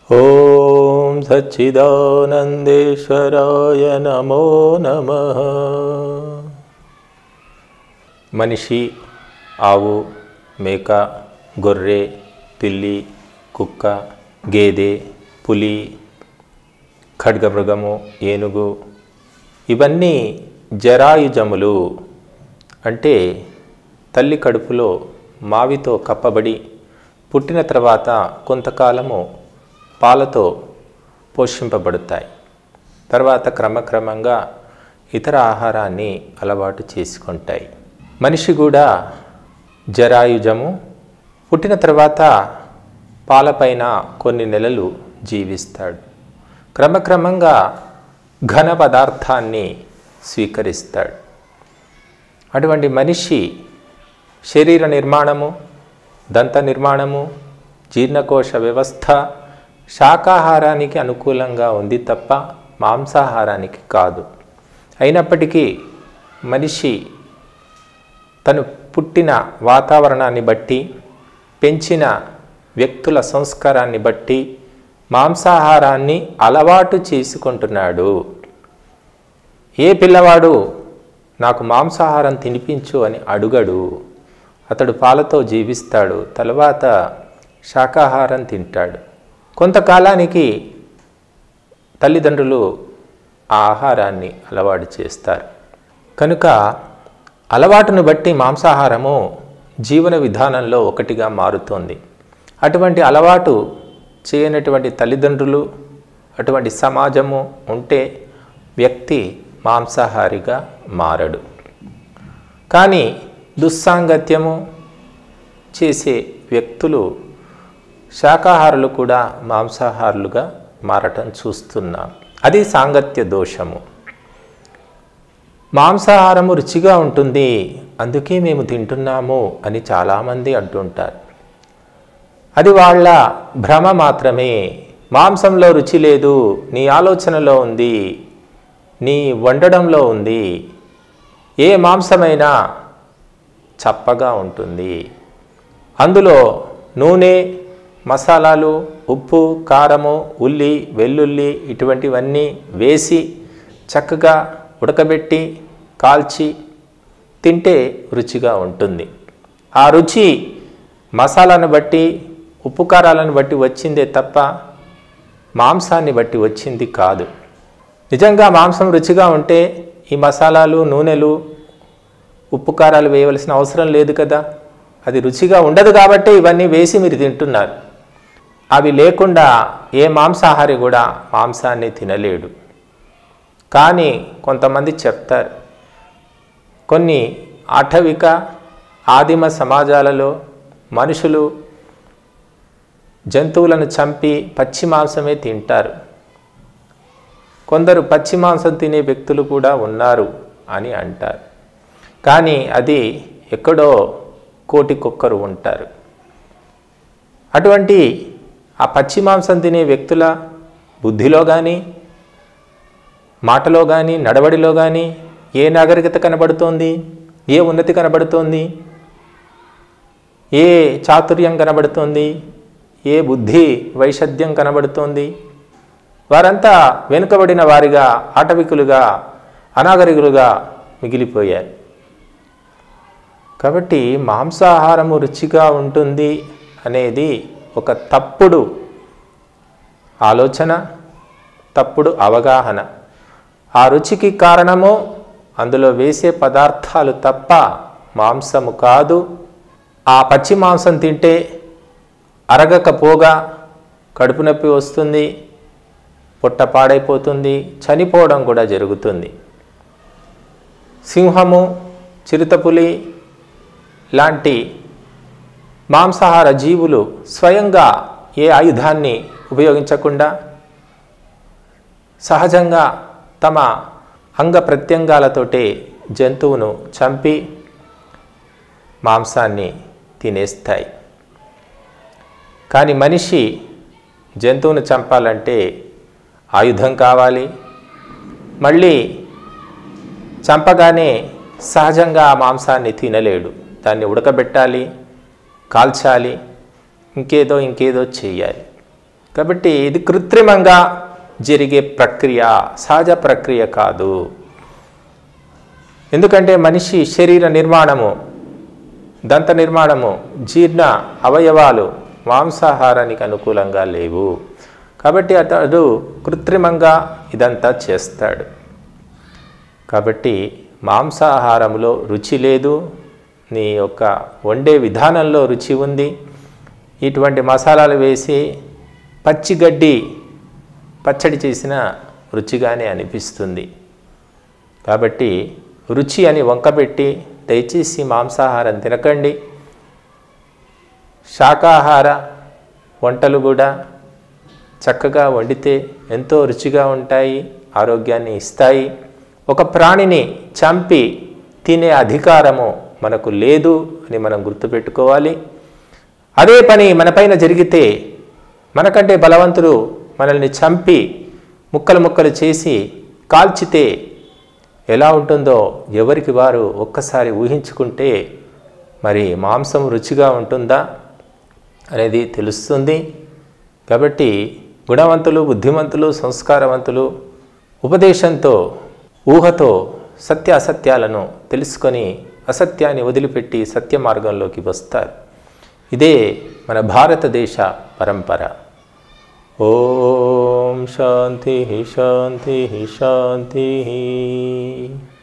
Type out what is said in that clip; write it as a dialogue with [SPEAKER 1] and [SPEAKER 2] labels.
[SPEAKER 1] ఓం సచ్చిదానందేశ్వరాయ నమో నమ మనిషి ఆవు మేక గొర్రె పిల్లి కుక్క గేదె పులి ఖడ్గమృగము ఏనుగు ఇవన్నీ జరాయుజములు అంటే తల్లి కడుపులో మావితో కప్పబడి పుట్టిన తర్వాత కొంతకాలము పాలతో పోషింపబడతాయి తర్వాత క్రమక్రమంగా ఇతర ఆహారాన్ని అలవాటు చేసుకుంటాయి మనిషి కూడా జరాయుజము పుట్టిన తర్వాత పాలపైన కొన్ని నెలలు జీవిస్తాడు క్రమక్రమంగా ఘన పదార్థాన్ని స్వీకరిస్తాడు అటువంటి మనిషి శరీర నిర్మాణము దంత నిర్మాణము జీర్ణకోశ వ్యవస్థ శాకాహారానికి అనుకూలంగా ఉంది తప్ప మాంసాహారానికి కాదు అయినప్పటికీ మనిషి తను పుట్టిన వాతావరణాన్ని బట్టి పెంచిన వ్యక్తుల సంస్కారాన్ని బట్టి మాంసాహారాన్ని అలవాటు చేసుకుంటున్నాడు ఏ పిల్లవాడు నాకు మాంసాహారం తినిపించు అని అడుగడు అతడు పాలతో జీవిస్తాడు తర్వాత శాకాహారం తింటాడు కొంతకాలానికి తల్లిదండ్రులు ఆ ఆహారాన్ని అలవాటు చేస్తారు కనుక అలవాటును బట్టి మాంసాహారము జీవన విధానంలో ఒకటిగా మారుతోంది అటువంటి అలవాటు చేయనటువంటి తల్లిదండ్రులు అటువంటి సమాజము ఉంటే వ్యక్తి మాంసాహారిగా మారడు కానీ దుస్సాంగత్యము చేసే వ్యక్తులు శాకాహారులు కూడా మాంసాహారులుగా మారటం చూస్తున్నాం అది సాంగత్య దోషము మాంసాహారము రుచిగా ఉంటుంది అందుకే మేము తింటున్నాము అని చాలామంది అంటుంటారు అది వాళ్ళ భ్రమ మాత్రమే మాంసంలో రుచి లేదు నీ ఆలోచనలో ఉంది నీ వండడంలో ఉంది ఏ మాంసమైనా చప్పగా ఉంటుంది అందులో నూనె మసాలాలు ఉప్పు కారము ఉల్లి వెల్లుల్లి ఇటువంటివన్నీ వేసి చక్కగా ఉడకబెట్టి కాల్చి తింటే రుచిగా ఉంటుంది ఆ రుచి మసాలాను బట్టి ఉప్పు కారాలను బట్టి వచ్చిందే తప్ప మాంసాన్ని బట్టి వచ్చింది కాదు నిజంగా మాంసం రుచిగా ఉంటే ఈ మసాలాలు నూనెలు ఉప్పు కారాలు వేయవలసిన అవసరం లేదు కదా అది రుచిగా ఉండదు కాబట్టి ఇవన్నీ వేసి మీరు తింటున్నారు అవి లేకుండా ఏ మాంసాహారి కూడా మాంసాన్ని తినలేడు కానీ కొంతమంది చెప్తారు కొన్ని ఆటవిక ఆదిమ సమాజాలలో మనుషులు జంతువులను చంపి పచ్చి మాంసమే తింటారు కొందరు పచ్చి మాంసం తినే వ్యక్తులు కూడా ఉన్నారు అని అంటారు కానీ అది ఎక్కడో కోటికొక్కరు ఉంటారు అటువంటి ఆ పచ్చి మాంసం తినే వ్యక్తుల బుద్ధిలో కానీ మాటలో కానీ నడవడిలో కానీ ఏ నాగరికత కనబడుతోంది ఏ ఉన్నతి కనబడుతోంది ఏ చాతుర్యం కనబడుతోంది ఏ బుద్ధి వైషద్యం కనబడుతోంది వారంతా వెనుకబడిన వారిగా ఆటవికులుగా అనాగరికులుగా మిగిలిపోయారు కాబట్టి మాంసాహారము రుచిగా ఉంటుంది అనేది ఒక తప్పుడు ఆలోచన తప్పుడు అవగాహన ఆ రుచికి కారణము అందులో వేసే పదార్థాలు తప్ప మాంసము కాదు ఆ పచ్చి మాంసం తింటే అరగకపోగా కడుపు నొప్పి వస్తుంది పొట్ట పాడైపోతుంది చనిపోవడం కూడా జరుగుతుంది సింహము చిరుతపులి లాంటి మాంసాహార జీవులు స్వయంగా ఏ ఆయుధాన్ని ఉపయోగించకుండా సహజంగా తమ అంగ ప్రత్యంగాలతోటే జంతువును చంపి మాంసాన్ని తినేస్తాయి కానీ మనిషి జంతువును చంపాలంటే ఆయుధం కావాలి మళ్ళీ చంపగానే సహజంగా ఆ మాంసాన్ని తినలేడు దాన్ని ఉడకబెట్టాలి కాల్చాలి ఇంకేదో ఇంకేదో చేయాలి కాబట్టి ఇది కృత్రిమంగా జరిగే ప్రక్రియ సహజ ప్రక్రియ కాదు ఎందుకంటే మనిషి శరీర నిర్మాణము దంత నిర్మాణము జీర్ణ అవయవాలు మాంసాహారానికి అనుకూలంగా లేవు కాబట్టి అతడు కృత్రిమంగా ఇదంతా చేస్తాడు కాబట్టి మాంసాహారంలో రుచి లేదు నీ యొక్క వండే విధానంలో రుచి ఉంది ఇటువంటి మసాలాలు వేసి పచ్చిగడ్డి పచ్చడి చేసిన రుచిగానే అనిపిస్తుంది కాబట్టి రుచి అని వంకబెట్టి దయచేసి మాంసాహారం తినకండి శాకాహార వంటలు కూడా చక్కగా వండితే ఎంతో రుచిగా ఉంటాయి ఆరోగ్యాన్ని ఇస్తాయి ఒక ప్రాణిని చంపి తినే అధికారము మనకు లేదు అని మనం గుర్తుపెట్టుకోవాలి అదే పని మనపైన జరిగితే మనకంటే బలవంతుడు మనల్ని చంపి ముక్కలు ముక్కలు చేసి కాల్చితే ఎలా ఉంటుందో ఎవరికి వారు ఒక్కసారి ఊహించుకుంటే మరి మాంసం రుచిగా ఉంటుందా అనేది తెలుస్తుంది కాబట్టి గుణవంతులు బుద్ధిమంతులు సంస్కారవంతులు ఉపదేశంతో ఊహతో సత్య అసత్యాలను తెలుసుకొని అసత్యాన్ని వదిలిపెట్టి సత్య మార్గంలోకి వస్తారు ఇదే మన భారతదేశ పరంపర ఓం శాంతి శాంతి శాంతి